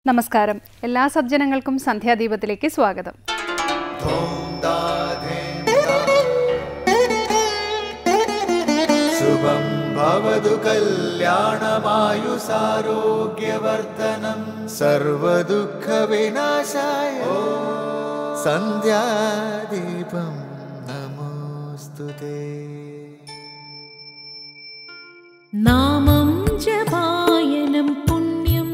നമസ്കാരം എല്ലാ സജ്ജനങ്ങൾക്കും സന്ധ്യാദീപത്തിലേക്ക് സ്വാഗതം ശുഭം ഭവതു കല്യാണമായുസാരോഗ്യവർദ്ധനം സർവദുഃഖവിനാശായ സന്ധ്യാദീപം നമോസ്തുതേ നാമം ജപായനം പുണ്യം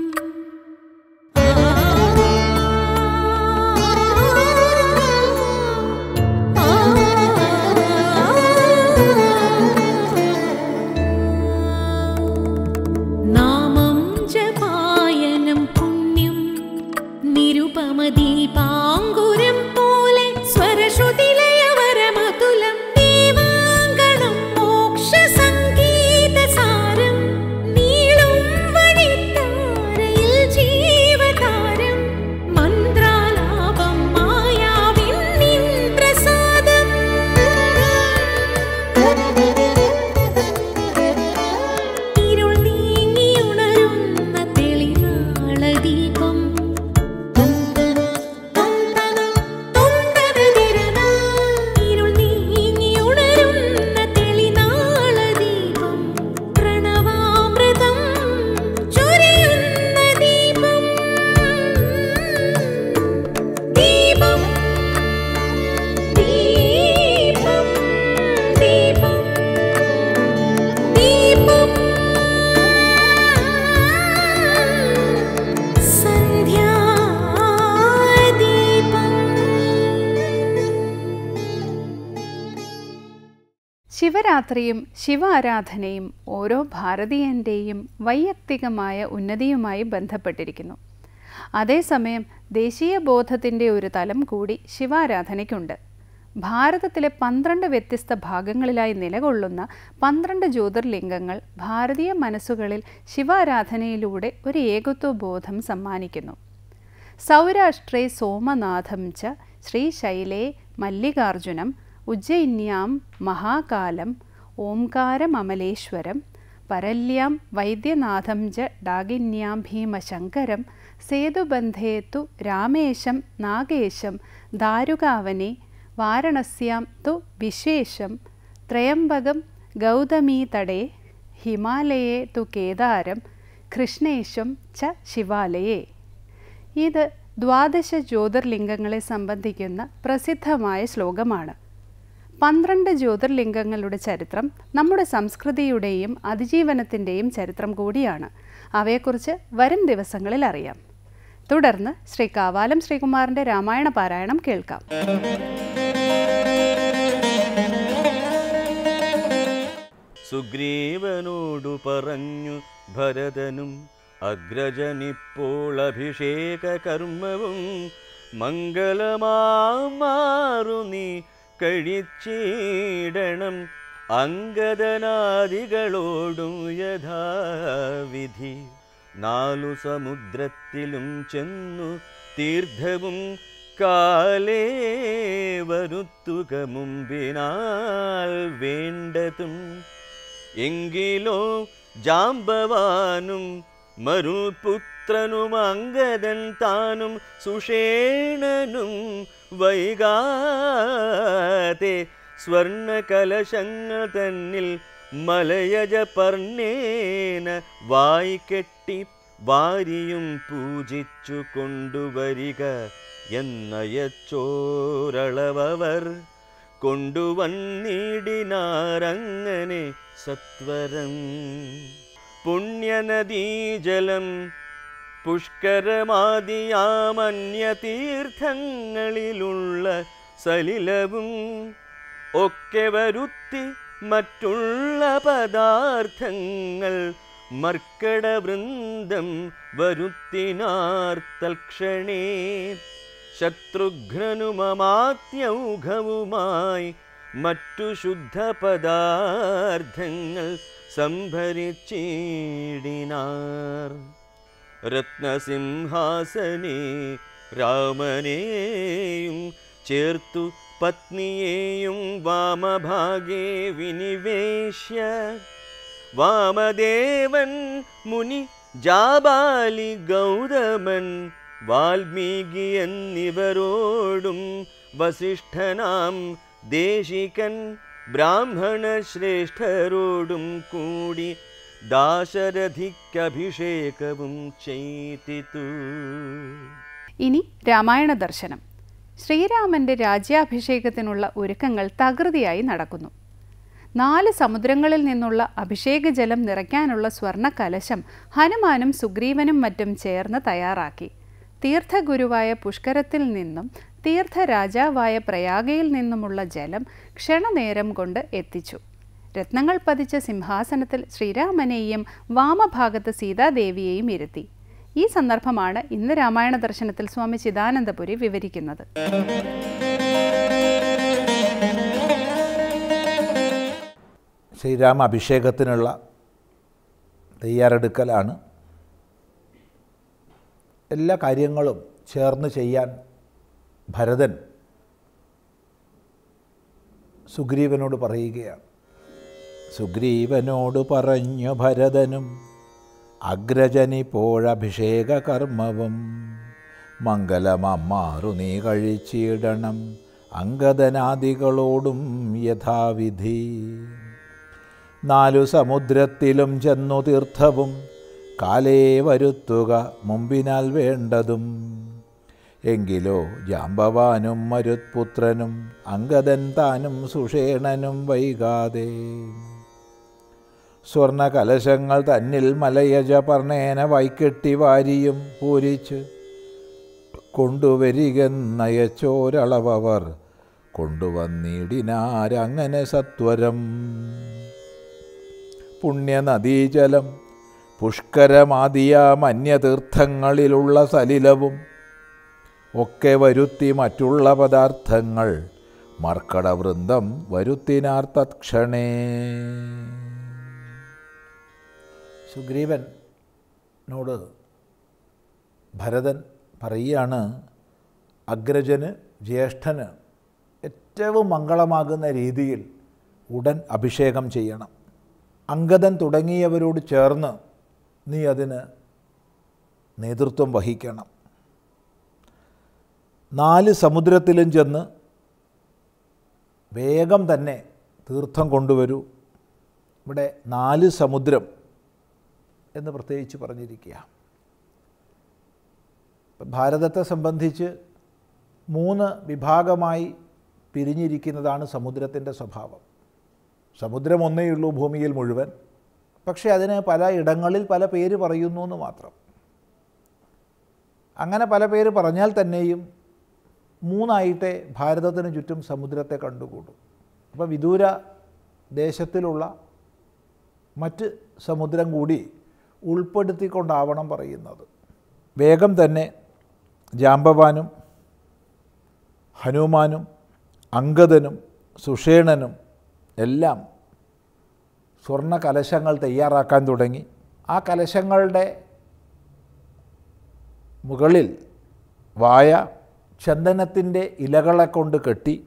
നാമം ജപായനം പുണ്യം നിരുപമദീപാങ്കുരം പോലെ സ്വരശ്രുതിലയവരമതുലം ദീവാങ്കണം മോക്ഷസംഗീതസാരം നീളും വഴിത്താരയിൽ ജീവതാരം മന്ത്രാലാപം മായാവിൻ നിൻ പ്രസാദം ഇരുൾ നീങ്ങിയുണരുന്ന തെളിനാളദീപം ഇരുൾ നീങ്ങിയുണരുന്ന തെളിനാളദീപം പ്രണവാമൃതം ചൊരിയുന്ന ദീപം ദീപം ദീപം ദീപം ദീപം ശിവരാത്രിയും ശിവ ആരാധനയും ഓരോ ഭാരതീയൻ്റെയും വൈയക്തികമായ ഉന്നതിയുമായി ബന്ധപ്പെട്ടിരിക്കുന്നു അതേസമയം ദേശീയ ബോധത്തിൻ്റെ ഒരു തലം കൂടി ശിവാരാധനയ്ക്കുണ്ട് ഭാരതത്തിലെ പന്ത്രണ്ട് വ്യത്യസ്ത ഭാഗങ്ങളിലായി നിലകൊള്ളുന്ന പന്ത്രണ്ട് ജ്യോതിർലിംഗങ്ങൾ ഭാരതീയ മനസ്സുകളിൽ ശിവാരാധനയിലൂടെ ഒരു ഏകത്വ ബോധം സമ്മാനിക്കുന്നു സൗരാഷ്ട്രേ സോമനാഥം ച ശ്രീശൈലേ മല്ലികാർജുനം ഉജ്ജയിന്യാം മഹാകാലം ഓംകാരമമലേശ്വരം പരല്യാം വൈദ്യനാഥം ച ഡാഗിന്യാം ഭീമശങ്കരം സേതുബന്ധേ തു രാമേശം നാഗേശം ദാരുകാവനെ വാരണസ്യാം തു വിശ്വേശം ത്രയംബകം ഗൗതമീതടേ ഹിമാലയേ തു കേദാരം കൃഷ്ണേശം ച ശിവാലയേ ഇത് ദ്വാദശ ജ്യോതിർലിംഗങ്ങളെ സംബന്ധിക്കുന്ന പ്രസിദ്ധമായ ശ്ലോകമാണ് പന്ത്രണ്ട് ജ്യോതിർലിംഗങ്ങളുടെ ചരിത്രം നമ്മുടെ സംസ്കൃതിയുടെയും അതിജീവനത്തിൻ്റെയും ചരിത്രം കൂടിയാണ് അവയെക്കുറിച്ച് വരും ദിവസങ്ങളിൽ അറിയാം തുടർന്ന് ശ്രീ കാവാലം ശ്രീകുമാറിൻ്റെ രാമായണ പാരായണം കേൾക്കാം സുഗ്രീവനോടു പറഞ്ഞു ഭരതനും അഗ്രജനിപ്പോൾ അഭിഷേക കർമ്മവും മംഗളമാറു നീ കഴിച്ചിടണം അങ്കദനാദികളോടും യഥാവിധി നാലു സമുദ്രത്തിലും ചെന്നു തീർത്ഥവും കാലേ വരുത്തുക മുമ്പിനാൽ വേണ്ടതും എങ്കിലോ ജാമ്പവാനും മരുൾപുത്രനും അങ്കദൻ താനും സുഷേണനും വൈകാതെ സ്വർണ കലശങ്ങൾ തന്നിൽ മലയജ പർണേന വായിക്കെട്ടി വാരിയും പൂജിച്ചു കൊണ്ടുവരിക എന്നയച്ചോരളവർ കൊണ്ടുവന്നിടിനാരങ്ങനെ സത്വരം പുണ്യനദീജലം പുഷ്കരമാദിയാമന്യതീർത്ഥങ്ങളിലുള്ള സലിലവും ഒക്കെ വരുത്തി മറ്റുള്ള പദാർത്ഥങ്ങൾ മർക്കടവൃന്ദം വരുത്തിനാർ തൽക്ഷണേ ശത്രുഘ്നനുമമാത്യൗഘവുമായി മറ്റു ശുദ്ധ പദാർത്ഥങ്ങൾ സംഭരിച്ചിടിനാർ രത്നസിംഹാസനെ രാമനെയും ചേർത്തു പത്നിയെയും വാമഭാഗേ വിനിവേശ്യ വാമദേവൻ മുനി ജാബാലി ഗൗതമൻ വാൽമീകി എന്നിവരോടും വസിഷ്ഠനാം ദേശികൻ ബ്രാഹ്മണ ശ്രേഷ്ഠരോടും കൂടി ദാശരഥിക്കഭിഷേകവും ചെയ്തിതു ഇനി രാമായണ ദർശനം ശ്രീരാമന്റെ രാജ്യാഭിഷേകത്തിനുള്ള ഒരുക്കങ്ങൾ തകൃതിയായി നടക്കുന്നു നാല് സമുദ്രങ്ങളിൽ നിന്നുള്ള അഭിഷേക ജലം നിറയ്ക്കാനുള്ള സ്വർണ്ണ കലശം ഹനുമാനും സുഗ്രീവനും മറ്റും ചേർന്ന് തയ്യാറാക്കി തീർത്ഥഗുരുവായ പുഷ്കരത്തിൽ നിന്നും തീർത്ഥരാജാവായ പ്രയാഗയിൽ നിന്നുമുള്ള ജലം ക്ഷണനേരം കൊണ്ട് എത്തിച്ചു രത്നങ്ങൾ പതിച്ച സിംഹാസനത്തിൽ ശ്രീരാമനെയും വാമഭാഗത്ത് സീതാദേവിയെയും ഇരുത്തി ഈ സന്ദർഭമാണ് ഇന്ന് രാമായണ ദർശനത്തിൽ സ്വാമി ചിദാനന്ദപുരി വിവരിക്കുന്നത് ശ്രീരാമ അഭിഷേകത്തിനുള്ള തയ്യാറെടുക്കലാണ് എല്ലാ കാര്യങ്ങളും ചേർന്ന് ചെയ്യാൻ ഭരതൻ സുഗ്രീവനോട് പറയുകയാണ് സുഗ്രീവനോട് പറഞ്ഞു ഭരതനും അഗ്രജനിപ്പോഴഭിഷേക കർമ്മവും മംഗലമമ്മാറു നീ കഴിച്ചിടണം അങ്കദനാദികളോടും യഥാവിധി നാലു സമുദ്രത്തിലും ചെന്നു തീർത്ഥവും കാലേ വരുത്തുക മുമ്പിനാൽ വേണ്ടതും എങ്കിലോ ജാമ്പവാനും മരുത്പുത്രനും അങ്കദൻ താനും സുഷേണനും വൈകാതെ സ്വർണ കലശങ്ങൾ തന്നിൽ മലയജ പർണേന വൈക്കെട്ടി വാരിയും പൂരിച്ച് കൊണ്ടുവരികെന്നയച്ചോരളവർ കൊണ്ടുവന്നിടിനാരങ്ങനെ സത്വരം പുണ്യനദീജലം പുഷ്കരമാദിയ മന്യതീർത്ഥങ്ങളിലുള്ള സലിലവും ഒക്കെ വരുത്തി മറ്റുള്ള പദാർത്ഥങ്ങൾ മർക്കടവൃന്ദം വരുത്തിനാർ തത്ക്ഷണേ സുഗ്രീവനോട് ഭരതൻ പറയുകയാണ് അഗ്രജന് ജ്യേഷ്ഠന് ഏറ്റവും മംഗളമാകുന്ന രീതിയിൽ ഉടൻ അഭിഷേകം ചെയ്യണം അങ്കദൻ തുടങ്ങിയവരോട് ചേർന്ന് നീ അതിന് നേതൃത്വം വഹിക്കണം നാല് സമുദ്രത്തിലും ചെന്ന് വേഗം തന്നെ തീർത്ഥം കൊണ്ടുവരൂ ഇവിടെ നാല് സമുദ്രം എന്ന് പ്രത്യേകിച്ച് പറഞ്ഞിരിക്കുക ഇപ്പം ഭാരതത്തെ സംബന്ധിച്ച് മൂന്ന് വിഭാഗമായി പിരിഞ്ഞിരിക്കുന്നതാണ് സമുദ്രത്തിൻ്റെ സ്വഭാവം സമുദ്രം ഒന്നേയുള്ളൂ ഭൂമിയിൽ മുഴുവൻ പക്ഷേ അതിന് പല ഇടങ്ങളിൽ പല പേര് പറയുന്നു എന്ന് മാത്രം അങ്ങനെ പല പേര് പറഞ്ഞാൽ തന്നെയും മൂന്നായിട്ടേ ഭാരതത്തിന് ചുറ്റും സമുദ്രത്തെ കണ്ടുകൂടൂ അപ്പോൾ വിദൂര ദേശത്തിലുള്ള മറ്റ് സമുദ്രം കൂടി ഉൾപ്പെടുത്തിക്കൊണ്ടാവണം പറയുന്നത് വേഗം തന്നെ ജാമ്പവാനും ഹനുമാനും അങ്കദനും സുഷേണനും എല്ലാം സ്വർണ്ണ കലശങ്ങൾ തയ്യാറാക്കാൻ തുടങ്ങി ആ കലശങ്ങളുടെ മുകളിൽ വായ ചന്ദനത്തിൻ്റെ ഇലകളെ കൊണ്ട് കെട്ടി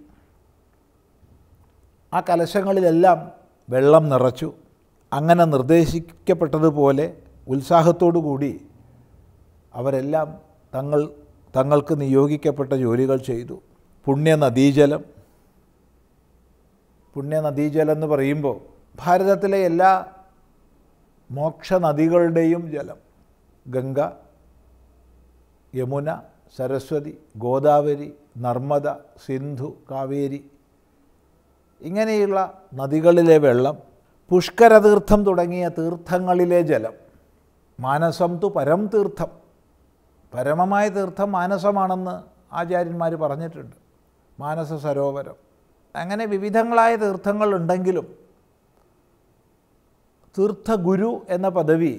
ആ കലശങ്ങളിലെല്ലാം വെള്ളം നിറച്ചു അങ്ങനെ നിർദ്ദേശിക്കപ്പെട്ടതുപോലെ ഉത്സാഹത്തോടു കൂടി അവരെല്ലാം തങ്ങൾ തങ്ങൾക്ക് നിയോഗിക്കപ്പെട്ട ജോലികൾ ചെയ്തു പുണ്യനദീജലം പുണ്യനദീജലം എന്ന് പറയുമ്പോൾ ഭാരതത്തിലെ എല്ലാ മോക്ഷനദികളുടെയും ജലം ഗംഗ യമുന സരസ്വതി ഗോദാവരി നർമ്മദ സിന്ധു കാവേരി ഇങ്ങനെയുള്ള നദികളിലെ വെള്ളം പുഷ്കരതീർത്ഥം തുടങ്ങിയ തീർത്ഥങ്ങളിലെ ജലം മാനസം തു പരം തീർത്ഥം പരമമായ തീർത്ഥം മാനസമാണെന്ന് ആചാര്യന്മാർ പറഞ്ഞിട്ടുണ്ട് മാനസ സരോവരം അങ്ങനെ വിവിധങ്ങളായ തീർത്ഥങ്ങൾ ഉണ്ടെങ്കിലും തീർത്ഥഗുരു എന്ന പദവി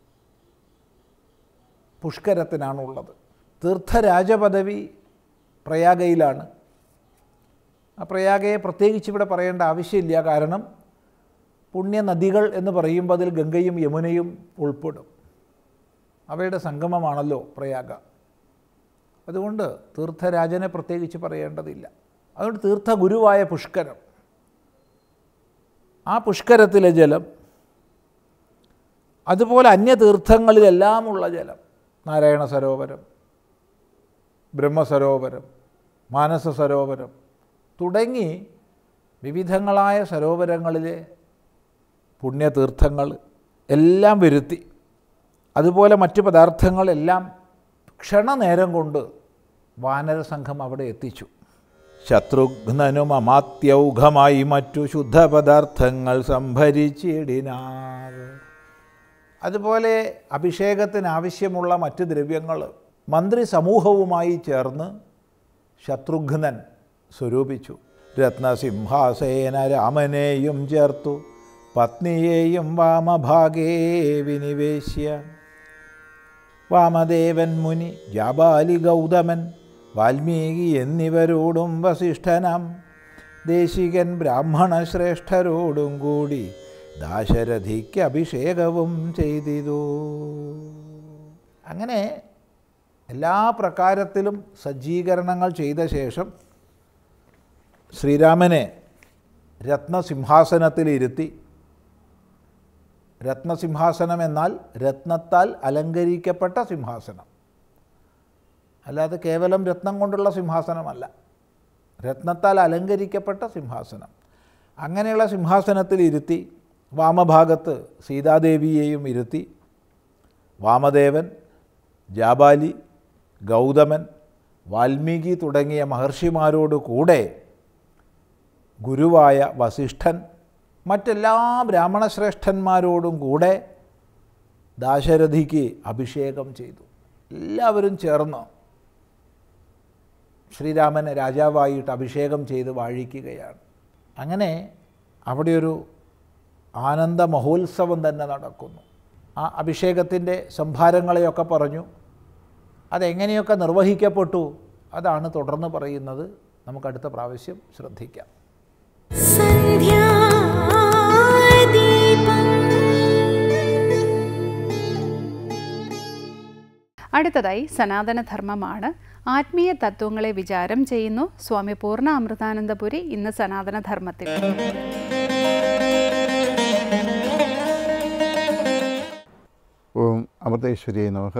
പുഷ്കരത്തിനാണുള്ളത് തീർത്ഥരാജപദവി പ്രയാഗയിലാണ് ആ പ്രയാഗയെ പ്രത്യേകിച്ച് ഇവിടെ പറയേണ്ട ആവശ്യമില്ല കാരണം പുണ്യനദികൾ എന്ന് പറയുമ്പോൾ അതിൽ ഗംഗയും യമുനയും ഉൾപ്പെടും അവയുടെ സംഗമമാണല്ലോ പ്രയാഗ അതുകൊണ്ട് തീർത്ഥരാജനെ പ്രത്യേകിച്ച് പറയേണ്ടതില്ല അതുകൊണ്ട് തീർത്ഥഗുരുവായ പുഷ്കരം ആ പുഷ്കരത്തിലെ ജലം അതുപോലെ അന്യതീർത്ഥങ്ങളിലെല്ലാമുള്ള ജലം നാരായണ സരോവരം ബ്രഹ്മസരോവരം മാനസ സരോവരം തുടങ്ങി വിവിധങ്ങളായ സരോവരങ്ങളിലെ പുണ്യതീർത്ഥങ്ങൾ എല്ലാം വരുത്തി അതുപോലെ മറ്റ് പദാർത്ഥങ്ങളെല്ലാം ക്ഷണനേരം കൊണ്ട് വാനരസംഘം അവിടെ എത്തിച്ചു ശത്രുഘ്നനും അമാത്യൗഘമായി മറ്റു ശുദ്ധപദാർത്ഥങ്ങൾ സംഭരിച്ചിടിനാർ അതുപോലെ അഭിഷേകത്തിന് ആവശ്യമുള്ള മറ്റ് ദ്രവ്യങ്ങൾ മന്ത്രി സമൂഹവുമായി ചേർന്ന് ശത്രുഘ്നൻ സ്വരൂപിച്ചു രത്നസിംഹാസേന രാമനെയും ചേർത്തു പത്നിയെയും വാമഭാഗേ വിനിവേശ്യ വാമദേവൻ മുനി ജാബാലി ഗൗതമൻ വാൽമീകി എന്നിവരോടും വസിഷ്ഠനാം ദേശികൻ ബ്രാഹ്മണ ശ്രേഷ്ഠരോടും കൂടി ദാശരഥിക്ക് അഭിഷേകവും ചെയ്തിതു അങ്ങനെ എല്ലാ പ്രകാരത്തിലും സജ്ജീകരണങ്ങൾ ചെയ്ത ശേഷം ശ്രീരാമനെ രത്നസിംഹാസനത്തിലിരുത്തി രത്നസിംഹാസനം എന്നാൽ രത്നത്താൽ അലങ്കരിക്കപ്പെട്ട സിംഹാസനം അല്ലാതെ കേവലം രത്നം കൊണ്ടുള്ള സിംഹാസനമല്ല രത്നത്താൽ അലങ്കരിക്കപ്പെട്ട സിംഹാസനം അങ്ങനെയുള്ള സിംഹാസനത്തിൽ ഇരുത്തി വാമഭാഗത്ത് സീതാദേവിയെയും ഇരുത്തി വാമദേവൻ ജാബാലി ഗൗതമൻ വാൽമീകി തുടങ്ങിയ മഹർഷിമാരോട് കൂടെ ഗുരുവായ വസിഷ്ഠൻ മറ്റെല്ലാ ബ്രാഹ്മണശ്രേഷ്ഠന്മാരോടും കൂടെ ദാശരഥിക്ക് അഭിഷേകം ചെയ്തു എല്ലാവരും ചേർന്ന് ശ്രീരാമനെ രാജാവായിട്ട് അഭിഷേകം ചെയ്ത് വാഴിക്കുകയാണ് അങ്ങനെ അവിടെ ഒരു ആനന്ദ മഹോത്സവം തന്നെ നടക്കുന്നു ആ അഭിഷേകത്തിൻ്റെ സംഭാരങ്ങളെയൊക്കെ പറഞ്ഞു അതെങ്ങനെയൊക്കെ നിർവഹിക്കപ്പെട്ടു അതാണ് തുടർന്ന് പറയുന്നത് നമുക്ക് അടുത്ത പ്രാവശ്യം ശ്രദ്ധിക്കാം അടുത്തതായി സനാതനധർമ്മമാണ് ആത്മീയ തത്വങ്ങളെ വിചാരം ചെയ്യുന്നു സ്വാമി പൂർണ്ണ അമൃതാനന്ദപുരി ഇന്ന് സനാതനധർമ്മത്തിൽ ഓം അമൃതേശ്വരിയെ നമഃ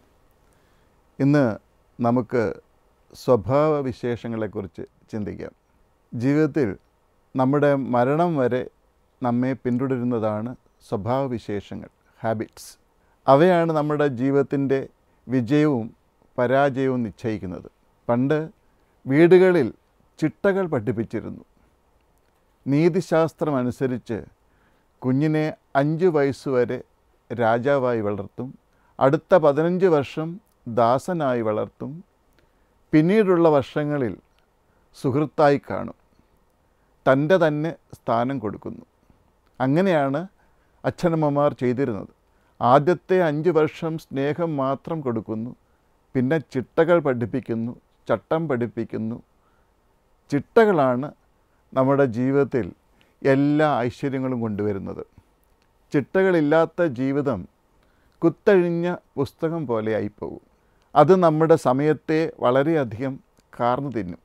ഇന്ന് നമുക്ക് സ്വഭാവ വിശേഷങ്ങളെക്കുറിച്ച് ചിന്തിക്കാം ജീവിതത്തിൽ നമ്മുടെ മരണം വരെ നമ്മെ പിന്തുടരുന്നതാണ് സ്വഭാവവിശേഷങ്ങൾ ഹാബിറ്റ്സ് അവയാണ് നമ്മുടെ ജീവിതത്തിൻ്റെ വിജയവും പരാജയവും നിശ്ചയിക്കുന്നത് പണ്ട് വീടുകളിൽ ചിട്ടകൾ പഠിപ്പിച്ചിരുന്നു നീതിശാസ്ത്രമനുസരിച്ച് കുഞ്ഞിനെ അഞ്ച് വയസ്സുവരെ രാജാവായി വളർത്തും അടുത്ത പതിനഞ്ച് വർഷം ദാസനായി വളർത്തും പിന്നീടുള്ള വർഷങ്ങളിൽ സുഹൃത്തായി കാണും തൻ്റെ തന്നെ സ്ഥാനം കൊടുക്കുന്നു അങ്ങനെയാണ് അച്ഛനമ്മമാർ ചെയ്തിരുന്നത് ആദ്യത്തെ അഞ്ച് വർഷം സ്നേഹം മാത്രം കൊടുക്കുന്നു പിന്നെ ചിട്ടകൾ പഠിപ്പിക്കുന്നു ചട്ടം പഠിപ്പിക്കുന്നു ചിട്ടകളാണ് നമ്മുടെ ജീവിതത്തിൽ എല്ലാ ഐശ്വര്യങ്ങളും കൊണ്ടുവരുന്നത് ചിട്ടകളില്ലാത്ത ജീവിതം കുത്തഴിഞ്ഞ പുസ്തകം പോലെ ആയിപ്പോകും അത് നമ്മുടെ സമയത്തെ വളരെയധികം കാർന്നു തിന്നും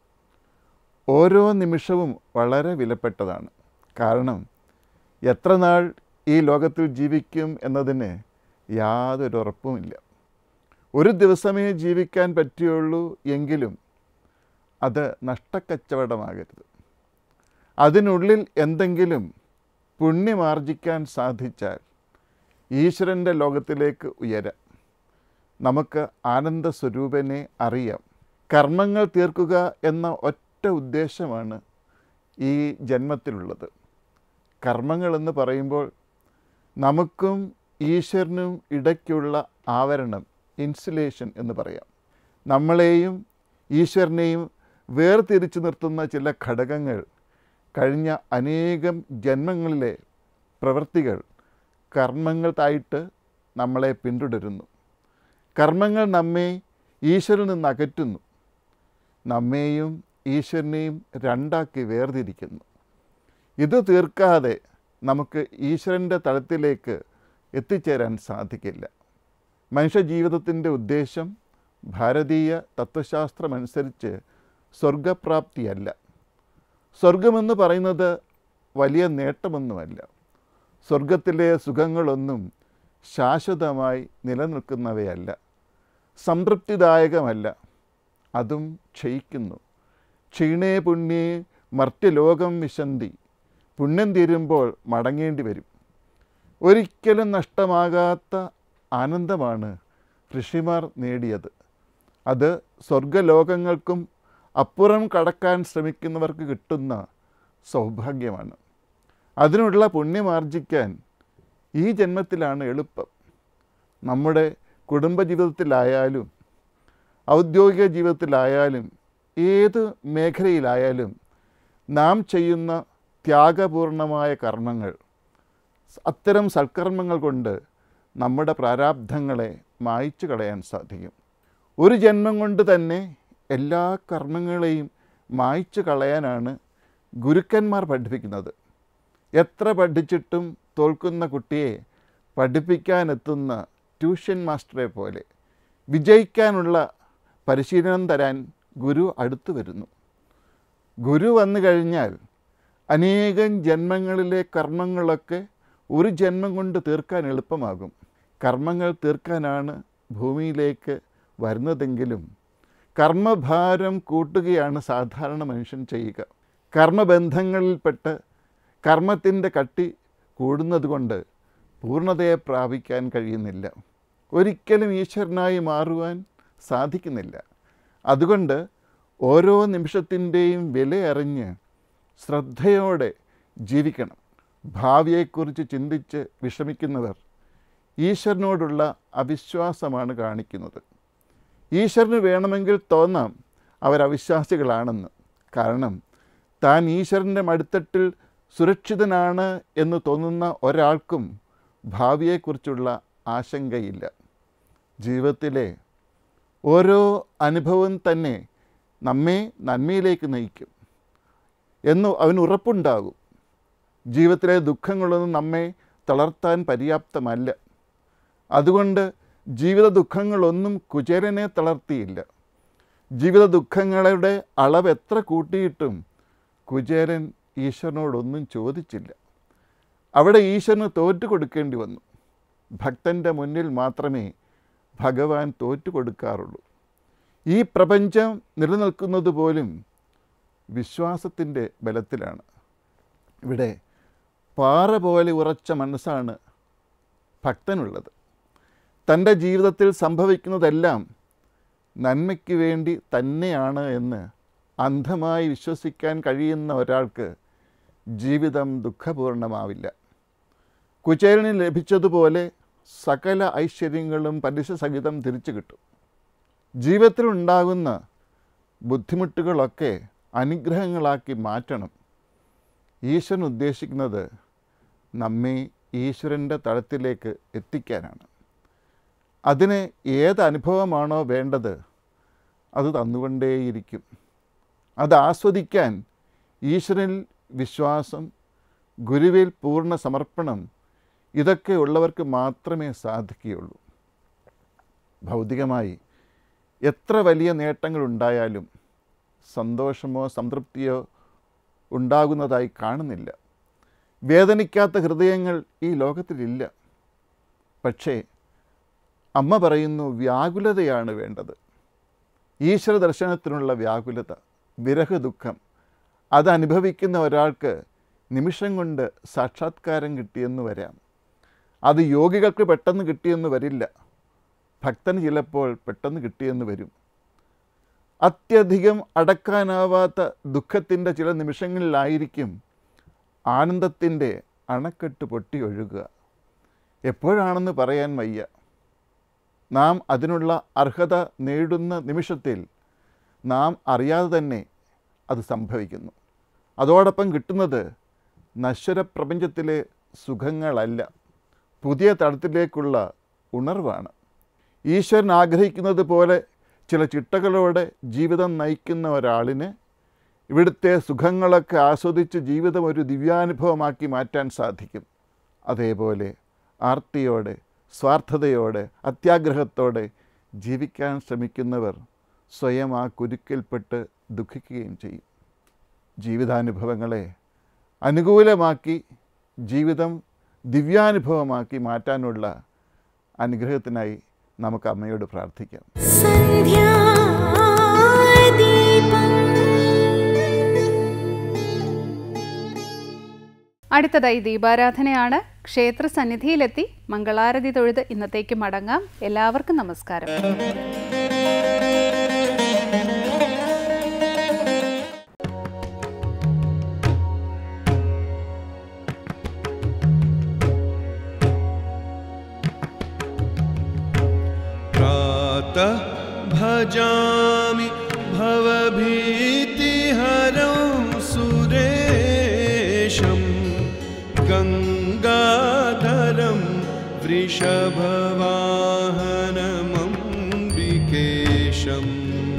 ഓരോ നിമിഷവും വളരെ വിലപ്പെട്ടതാണ് കാരണം എത്ര നാൾ ഈ ലോകത്തിൽ ജീവിക്കും എന്നതിന് യാതൊരു ഉറപ്പുമില്ല ഒരു ദിവസമേ ജീവിക്കാൻ പറ്റുകയുള്ളൂ എങ്കിലും അത് നഷ്ടക്കച്ചവടമാകരുത് അതിനുള്ളിൽ എന്തെങ്കിലും പുണ്യമാർജിക്കാൻ സാധിച്ചാൽ ഈശ്വരൻ്റെ ലോകത്തിലേക്ക് ഉയരാം നമുക്ക് ആനന്ദ സ്വരൂപനെ അറിയാം കർമ്മങ്ങൾ തീർക്കുക എന്ന ഒറ്റ ഉദ്ദേശമാണ് ഈ ജന്മത്തിലുള്ളത് കർമ്മങ്ങളെന്ന് പറയുമ്പോൾ നമുക്കും ഈശ്വരനും ഇടയ്ക്കുള്ള ആവരണം ഇൻസുലേഷൻ എന്ന് പറയാം നമ്മളെയും ഈശ്വരനെയും വേർതിരിച്ചു നിർത്തുന്ന ചില ഘടകങ്ങൾ കഴിഞ്ഞ അനേകം ജന്മങ്ങളിലെ പ്രവൃത്തികൾ കർമ്മങ്ങളായിട്ട് നമ്മളെ പിന്തുടരുന്നു കർമ്മങ്ങൾ നമ്മെ ഈശ്വരനിൽ നിന്ന് അകറ്റുന്നു നമ്മെയും ഈശ്വരനെയും രണ്ടാക്കി വേർതിരിക്കുന്നു ഇത് തീർക്കാതെ നമുക്ക് ഈശ്വരൻ്റെ തലത്തിലേക്ക് എത്തിച്ചേരാൻ സാധിക്കില്ല മനുഷ്യജീവിതത്തിൻ്റെ ഉദ്ദേശം ഭാരതീയ തത്വശാസ്ത്രമനുസരിച്ച് സ്വർഗപ്രാപ്തിയല്ല സ്വർഗമെന്ന് പറയുന്നത് വലിയ നേട്ടമൊന്നുമല്ല സ്വർഗത്തിലെ സുഖങ്ങളൊന്നും ശാശ്വതമായി നിലനിൽക്കുന്നവയല്ല സംതൃപ്തിദായകമല്ല അതും ക്ഷയിക്കുന്നു ക്ഷീണേ പുണ്യേ മർത്യലോകം വിശന്തി പുണ്യം തീരുമ്പോൾ മടങ്ങേണ്ടി വരും ഒരിക്കലും നഷ്ടമാകാത്ത ആനന്ദമാണ് ഋഷിമാർ നേടിയത് അത് സ്വർഗലോകങ്ങൾക്കും അപ്പുറം കടക്കാൻ ശ്രമിക്കുന്നവർക്ക് കിട്ടുന്ന സൗഭാഗ്യമാണ് അതിനുള്ള പുണ്യമാർജിക്കാൻ ഈ ജന്മത്തിലാണ് എളുപ്പം നമ്മുടെ കുടുംബജീവിതത്തിലായാലും ഔദ്യോഗിക ജീവിതത്തിലായാലും ഏത് മേഖലയിലായാലും നാം ചെയ്യുന്ന ത്യാഗപൂർണമായ കർമ്മങ്ങൾ അത്തരം സൽക്കർമ്മങ്ങൾ കൊണ്ട് നമ്മുടെ പ്രാരാബ്ധങ്ങളെ മായ്ച്ചു കളയാൻ സാധിക്കും ഒരു ജന്മം കൊണ്ട് തന്നെ എല്ലാ കർമ്മങ്ങളെയും മായ്ച്ചു കളയാനാണ് ഗുരുക്കന്മാർ പഠിപ്പിക്കുന്നത് എത്ര പഠിച്ചിട്ടും തോൽക്കുന്ന കുട്ടിയെ പഠിപ്പിക്കാനെത്തുന്ന ട്യൂഷൻ മാസ്റ്ററെ പോലെ വിജയിക്കാനുള്ള പരിശീലനം തരാൻ ഗുരു അടുത്തു വരുന്നു ഗുരു വന്നു കഴിഞ്ഞാൽ അനേകം ജന്മങ്ങളിലെ കർമ്മങ്ങളൊക്കെ ഒരു ജന്മം കൊണ്ട് തീർക്കാൻ എളുപ്പമാകും കർമ്മങ്ങൾ തീർക്കാനാണ് ഭൂമിയിലേക്ക് വരുന്നതെങ്കിലും കർമ്മഭാരം കൂട്ടുകയാണ് സാധാരണ മനുഷ്യൻ ചെയ്യുക കർമ്മബന്ധങ്ങളിൽപ്പെട്ട് കർമ്മത്തിൻ്റെ കട്ടി കൂടുന്നതുകൊണ്ട് പൂർണ്ണതയെ പ്രാപിക്കാൻ കഴിയുന്നില്ല ഒരിക്കലും ഈശ്വരനായി മാറുവാൻ സാധിക്കുന്നില്ല അതുകൊണ്ട് ഓരോ നിമിഷത്തിൻ്റെയും വിലയറിഞ്ഞ് ശ്രദ്ധയോടെ ജീവിക്കണം ഭാവിയെക്കുറിച്ച് ചിന്തിച്ച് വിഷമിക്കുന്നവർ ഈശ്വരനോടുള്ള അവിശ്വാസമാണ് കാണിക്കുന്നത് ഈശ്വരന് വേണമെങ്കിൽ തോന്നാം അവരവിശ്വാസികളാണെന്ന് കാരണം താൻ ഈശ്വരൻ്റെ മടിത്തട്ടിൽ സുരക്ഷിതനാണ് എന്ന് തോന്നുന്ന ഒരാൾക്കും ഭാവിയെക്കുറിച്ചുള്ള ആശങ്കയില്ല ജീവിതത്തിലെ ഓരോ അനുഭവം തന്നെ നമ്മെ നന്മയിലേക്ക് നയിക്കും എന്ന് അവന് ഉറപ്പുണ്ടാകും ജീവിതത്തിലെ ദുഃഖങ്ങളൊന്നും നമ്മെ തളർത്താൻ പര്യാപ്തമല്ല അതുകൊണ്ട് ജീവിത ദുഃഖങ്ങളൊന്നും കുചേരനെ തളർത്തിയില്ല ജീവിത ദുഃഖങ്ങളുടെ അളവ് എത്ര കൂട്ടിയിട്ടും കുചേരൻ ഈശ്വരനോടൊന്നും ചോദിച്ചില്ല അവിടെ ഈശ്വരന് തോറ്റു കൊടുക്കേണ്ടി വന്നു ഭക്തൻ്റെ മുന്നിൽ മാത്രമേ ഭഗവാൻ തോറ്റു കൊടുക്കാറുള്ളൂ ഈ പ്രപഞ്ചം നിലനിൽക്കുന്നത് പോലും വിശ്വാസത്തിൻ്റെ ബലത്തിലാണ് ഇവിടെ പാറ പോലെ ഉറച്ച മനസ്സാണ് ഭക്തനുള്ളത് തൻ്റെ ജീവിതത്തിൽ സംഭവിക്കുന്നതെല്ലാം നന്മയ്ക്ക് വേണ്ടി തന്നെയാണ് എന്ന് അന്ധമായി വിശ്വസിക്കാൻ കഴിയുന്ന ഒരാൾക്ക് ജീവിതം ദുഃഖപൂർണമാവില്ല കുചേലന് ലഭിച്ചതുപോലെ സകല ഐശ്വര്യങ്ങളും പലിശ സഹിതം തിരിച്ചു കിട്ടും ജീവിതത്തിലുണ്ടാകുന്ന ബുദ്ധിമുട്ടുകളൊക്കെ അനുഗ്രഹങ്ങളാക്കി മാറ്റണം ഈശ്വരൻ ഉദ്ദേശിക്കുന്നത് നമ്മെ ഈശ്വരൻ്റെ തലത്തിലേക്ക് എത്തിക്കാനാണ് അതിന് ഏത് അനുഭവമാണോ വേണ്ടത് അത് തന്നുകൊണ്ടേയിരിക്കും അത് ആസ്വദിക്കാൻ ഈശ്വരനിൽ വിശ്വാസം ഗുരുവിൽ പൂർണ്ണ സമർപ്പണം ഇതൊക്കെ ഉള്ളവർക്ക് മാത്രമേ സാധിക്കുകയുള്ളൂ ഭൗതികമായി എത്ര വലിയ നേട്ടങ്ങളുണ്ടായാലും സന്തോഷമോ സംതൃപ്തിയോ ഉണ്ടാകുന്നതായി കാണുന്നില്ല വേദനിക്കാത്ത ഹൃദയങ്ങൾ ഈ ലോകത്തിലില്ല പക്ഷേ അമ്മ പറയുന്നു വ്യാകുലതയാണ് വേണ്ടത് ഈശ്വര ദർശനത്തിനുള്ള വ്യാകുലത വിരഹ ദുഃഖം അത് അനുഭവിക്കുന്ന ഒരാൾക്ക് നിമിഷം കൊണ്ട് സാക്ഷാത്കാരം കിട്ടിയെന്ന് വരാം അത് യോഗികൾക്ക് പെട്ടെന്ന് കിട്ടിയെന്ന് വരില്ല ഭക്തന് ചിലപ്പോൾ പെട്ടെന്ന് കിട്ടിയെന്ന് വരും അത്യധികം അടക്കാനാവാത്ത ദുഃഖത്തിൻ്റെ ചില നിമിഷങ്ങളിലായിരിക്കും ആനന്ദത്തിൻ്റെ അണക്കെട്ട് പൊട്ടി ഒഴുകുക എപ്പോഴാണെന്ന് പറയാൻ വയ്യ നാം അതിനുള്ള അർഹത നേടുന്ന നിമിഷത്തിൽ നാം അറിയാതെ തന്നെ അത് സംഭവിക്കുന്നു അതോടൊപ്പം കിട്ടുന്നത് നശ്വര പ്രപഞ്ചത്തിലെ സുഖങ്ങളല്ല പുതിയ തലത്തിലേക്കുള്ള ഉണർവാണ് ഈശ്വരൻ ആഗ്രഹിക്കുന്നത് പോലെ ചില ചിട്ടകളോടെ ജീവിതം നയിക്കുന്ന ഒരാളിന് ഇവിടുത്തെ സുഖങ്ങളൊക്കെ ആസ്വദിച്ച് ജീവിതം ഒരു ദിവ്യാനുഭവമാക്കി മാറ്റാൻ സാധിക്കും അതേപോലെ ആർത്തിയോടെ സ്വാർത്ഥതയോടെ അത്യാഗ്രഹത്തോടെ ജീവിക്കാൻ ശ്രമിക്കുന്നവർ സ്വയം ആ കുരുക്കിൽപ്പെട്ട് ദുഃഖിക്കുകയും ചെയ്യും ജീവിതാനുഭവങ്ങളെ അനുകൂലമാക്കി ജീവിതം ദിവ്യാനുഭവമാക്കി മാറ്റാനുള്ള അനുഗ്രഹത്തിനായി നമുക്ക് അമ്മയോട് പ്രാർത്ഥിക്കാം അടുത്തതായി ദീപാരാധനയാണ് ക്ഷേത്ര സന്നിധിയിലെത്തി മംഗളാരതി തൊഴുത് ഇന്നത്തേക്ക് മടങ്ങാം എല്ലാവർക്കും നമസ്കാരം प्रातः भजामि भवभीतिहरं सुरेशं गङ्गाधरं वृषभवाहनमम्बिकेशम्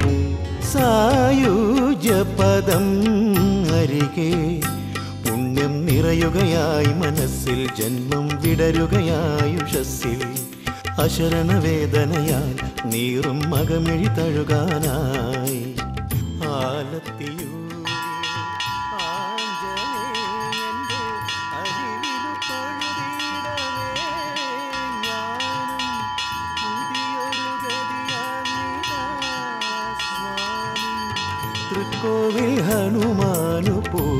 സായുജ്യപദം അരികെ പുണ്യം നിറയുകയായി മനസ്സിൽ ജന്മം വിടരുകയായുഷസ്സിൽ അശരണ വേദനയാൽ നീറും മകമിഴി തഴുകാനായി ആലത്തിയൂ ആഞ്ജനേയന്റെ അരികിലു തൊഴുതിടവേ ഞാനും പുതിയൊരു ഗതിയാണിതാ സ്വാമി തൃക്കോവിൽ ഹനുമാനു പോ